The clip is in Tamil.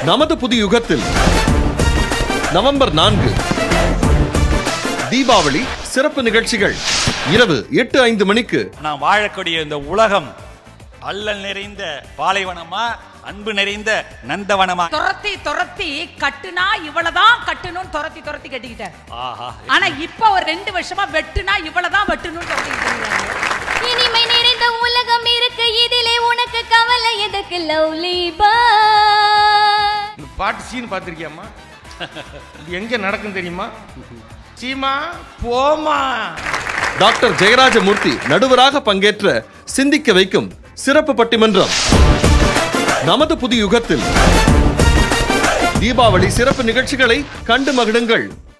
நமது புது யுகத்தில் நவம்பர் நான்கு தீபாவளி சிறப்பு நிகழ்ச்சிகள் இரவு எட்டு ஐந்து மணிக்கு நான் வாழக்கூடிய இந்த உலகம் அல்லல் நிறைந்த பாலைவனமா அன்பு நிறைந்த நந்தவனமா துரத்தி துரத்தி கட்டுனா இவ்வளவுதான் கட்டணும்னு துரத்தி துரத்தி கட்டிக்கிட்டார் ஆஹா ஆனா இப்ப ஒரு ரெண்டு வருஷமா வெட்டுனா இவ்வளவுதான் வெட்டணும்னு துரத்திக்கிட்டு இருக்காரு. இனிமை நிறைந்த உலகம் இருக்கு இதிலே உனக்கு கவலை எதுக்கு லவ்லி இந்த பாட்டு சீன் பார்த்துருக்கியாம்மா இது எங்க நடக்கும் தெரியுமா சீமா போமா டாக்டர் ஜெயராஜமூர்த்தி நடுவராக பங்கேற்ற சிந்திக்க வைக்கும் சிறப்பு பட்டிமன்றம் நமது புது யுகத்தில் தீபாவளி சிறப்பு நிகழ்ச்சிகளை கண்டு மகிழுங்கள்